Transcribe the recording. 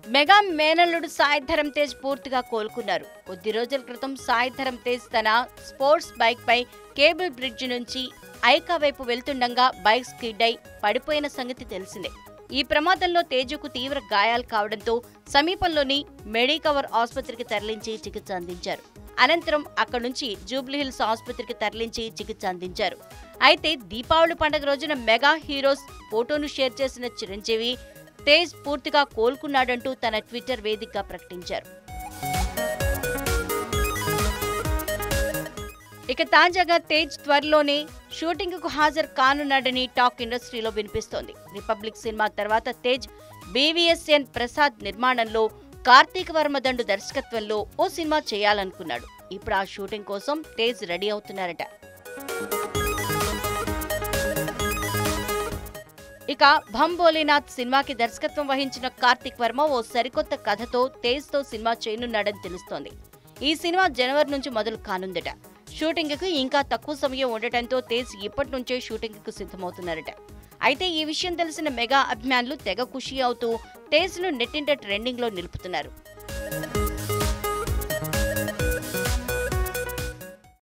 mega మేనల్లుడు సాయి ధరమ్ తేజ్ పూర్తిగా కోలుకున్నారు కొద్ది రోజుల క్రితం సాయి ధరమ్ తేజ్ తన స్పోర్ట్స్ బైక్ పై కేబుల్ బ్రిడ్జ్ నుంచి ఐకా వైపు వెళ్తుండగా బైక్ స్కిడ్ అయి పడిపోయిన సంగతి తెలిసిందే ఈ ప్రమాదంలో తేజుకు తీవ్ర గాయాలు కావడంతో సమీపంలోని మెడికవర్ ఆసుపత్రికి తరలించి చికిత్స అందించారు అనంతరం అక్కడి నుంచి జూబ్లీహిల్స్ ఆసుపత్రికి తరలించి చికిత్స అందించారు అయితే దీపావళి పండుగ రోజున మెగా హీరోస్ ఫోటోను షేర్ చేసిన చిరంజీవి తేజ్ పూర్తిగా కోలుకున్నాడంటూ తన ట్విట్టర్ వేదికగా ప్రకటించారు ఇక తాజాగా తేజ్ త్వరలోనే షూటింగ్ కు హాజరు కానున్నాడని టాక్ ఇండస్ట్రీలో వినిపిస్తోంది రిపబ్లిక్ సినిమా తర్వాత తేజ్ బీవీఎస్ఎన్ ప్రసాద్ నిర్మాణంలో కార్తీక వర్మ దండు దర్శకత్వంలో ఓ సినిమా చేయాలనుకున్నాడు ఇప్పుడు ఆ షూటింగ్ కోసం తేజ్ రెడీ అవుతున్నారట ఇక భం భోలేనాథ్ సినిమాకి దర్శకత్వం వహించిన కార్తిక్ వర్మ ఓ సరికొత్త కథతో తేజ్ తో సినిమా చేయనున్నాడని తెలుస్తోంది ఈ సినిమా జనవరి నుంచి మొదలు కానుందట షూటింగ్ కు ఇంకా తక్కువ సమయం ఉండటంతో తేజ్ ఇప్పటి నుంచే షూటింగ్ కు సిద్ధమవుతున్నారట అయితే ఈ విషయం తెలిసిన మెగా అభిమానులు తెగ ఖుషి అవుతూ తేజ్ ను నెట్టింట ట్రెండింగ్ లో నిలుపుతున్నారు